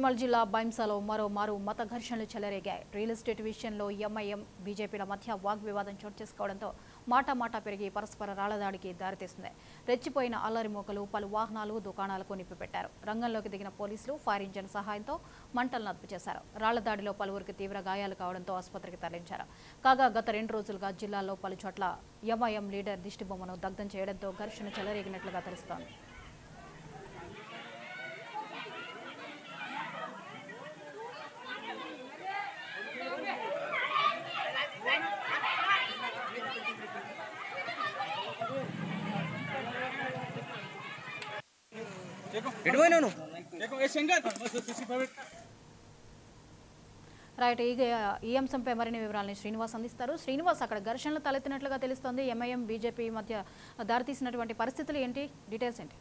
నిర్మల్ జిల్లా బైంసాలో మరో మారు మత ఘర్షణలు చెలరేగాయి రియల్ ఎస్టేట్ విషయంలో ఎంఐఎం బీజేపీల మధ్య వాగ్వివాదం చోటు చేసుకోవడంతో మాటా మాటా పెరిగి పరస్పర రాళ్లదాడికి దారితీస్తుంది రెచ్చిపోయిన అల్లరి మూకలు పలు వాహనాలు దుకాణాలకు నిప్పిపెట్టారు రంగంలోకి దిగిన పోలీసులు ఫైర్ ఇంజన్ సహాయంతో మంటలను అదుపు చేశారు రాళ్లదాడిలో పలువురికి తీవ్ర గాయాలు కావడంతో ఆసుపత్రికి తరలించారు కాగా గత రెండు రోజులుగా జిల్లాలో పలు చోట్ల ఎంఐఎం లీడర్ దిష్టిబొమ్మను దగ్ధం చేయడంతో ఘర్షణ చెలరేగినట్లుగా తెలుస్తోంది ఎటు పోయినావు నువ్వు రైట్ ఈ ఈ అంశంపై మరిన్ని వివరాలని శ్రీనివాస్ అందిస్తారు శ్రీనివాస్ అక్కడ ఘర్షణలు తలెత్తినట్లుగా తెలుస్తోంది ఎంఐఎం బీజేపీ మధ్య దారితీసినటువంటి పరిస్థితులు ఏంటి డీటెయిల్స్ ఏంటి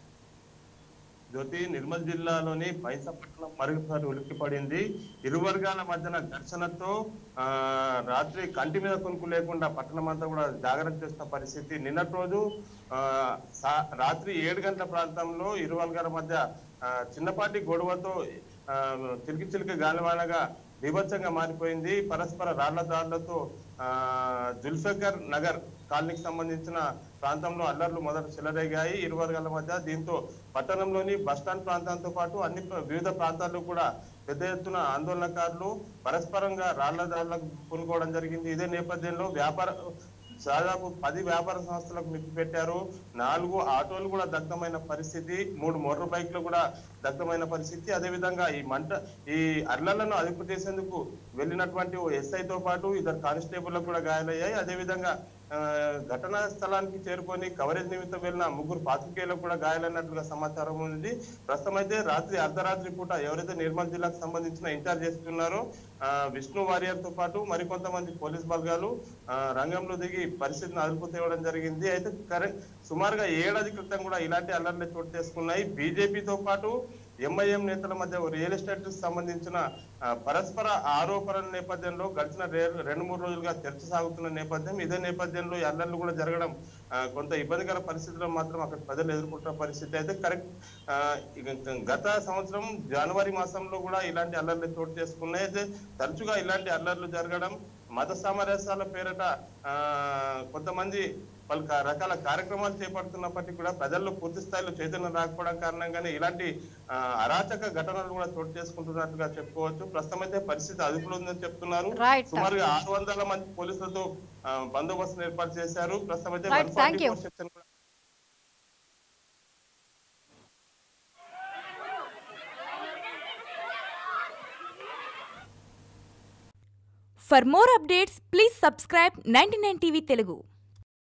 జ్యోతి నిర్మల్ జిల్లాలోని బైసపట్నం మరుగుసారి ఉలిక్కిపడింది ఇరు వర్గాల మధ్యన ఘర్షణతో ఆ, రాత్రి కంటి మీద కొనుక్కు లేకుండా పట్టణం అంతా కూడా జాగ్రత్త చేస్తున్న పరిస్థితి నిన్నటి రోజు ఆ, సా- రాత్రి ఏడు గంటల ప్రాంతంలో ఇరు వర్గాల మధ్య ఆ, చిన్నపాటి గొడవతో ఆ, చిలికి చిలికి గాలివానగా బీభత్సంగా మారిపోయింది పరస్పర రాళ్ల దాడులతో ఆ, జుల్ఫికర్ నగర్ కాలనీకి సంబంధించిన ప్రాంతంలో అల్లర్లు మొదట చెలరేగాయి ఇరు వర్గాల మధ్య దీంతో పట్టణంలోని బస్టాండ్ ప్రాంతంతో పాటు అన్ని ప్ర- వివిధ ప్రాంతాల్లో కూడా పెద్ద ఎత్తున ఆందోళనకారులు పరస్పరంగా రాళ్ల దాడులకు పూనుకోవడం జరిగింది ఇదే నేపథ్యంలో వ్యాపార దాదాపు పది వ్యాపార సంస్థలకు నిప్పు పెట్టారు నాలుగు ఆటోలు కూడా దగ్ధమైన పరిస్థితి మూడు మోటార్ బైక్లు కూడా దగ్ధమైన పరిస్థితి అదేవిధంగా ఈ మంట ఈ అర్లలను అదుపు చేసేందుకు వెళ్ళినటువంటి ఓ ఎస్ఐతో పాటు ఇద్దరు కానిస్టేబుల్లకు కూడా గాయాలయ్యాయి అదేవిధంగా ఆ, ఘటనా స్థలానికి చేరుకొని కవరేజ్ నిమిత్తం వెళ్ళిన ముగ్గురు పాత్రికేయులకు కూడా గాయాలన్నట్లుగా సమాచారం ఉంది ప్రస్తుతం అయితే రాత్రి అర్ధరాత్రి పూట ఎవరైతే నిర్మల్ జిల్లాకు సంబంధించిన ఇన్ఛార్జ్ చేస్తున్నారో ఆ, విష్ణు వారియర్ తో పాటు మరికొంతమంది పోలీస్ బలగాలు ఆ, రంగంలో దిగి పరిస్థితిని అదుపు తేవడం జరిగింది అయితే కరెంట్ సుమారుగా ఏడాది క్రితం కూడా ఇలాంటి అల్లర్లు చోటు చేసుకున్నాయి బీజేపీతో పాటు ఎంఐఎం నేతల మధ్య ఓ రియల్ ఎస్టేట్ కు సంబంధించిన ఆ, పరస్పర ఆరోపణల నేపథ్యంలో గడిచిన రే- రెండు మూడు రోజులుగా చర్చ సాగుతున్న నేపథ్యం ఇదే నేపథ్యంలో ఈ అల్లర్లు కూడా జరగడం ఆ, కొంత ఇబ్బందికర పరిస్థితుల్లో మాత్రం అక్కడ ప్రజలు ఎదుర్కొంటున్న పరిస్థితి అయితే కరెక్ట్ ఆ, ఇక గత సంవత్సరం జనవరి మాసంలో కూడా ఇలాంటి అల్లర్లు చోటు చేసుకున్నాయి అయితే తరచుగా ఇలాంటి అల్లర్లు జరగడం మత సామరస్యాల పేరిట ఆ, కొంతమంది పలు క- రకాల కార్యక్రమాలు చేపడుతున్నప్పటికీ కూడా ప్రజల్లో పూర్తి స్థాయిలో చైతన్యం రాకపోవడం కారణంగానే ఇలాంటి ఆ, అరాచక ఘటనలు కూడా చోటు చేసుకుంటున్నట్టుగా చెప్పుకోవచ్చు ప్రస్తుతం అయితే పరిస్థితి అదుపులో ఉందని చెప్తున్నారు Right. సుమారుగా ఆరు వందల మంది పోలీసులతో ఆ, బందోబస్తును ఏర్పాటు చేశారు ప్రస్తుతం అయితే Right, thank you. 144 సెక్షన్ కూడా For more updates, please subscribe 99 TV Telugu.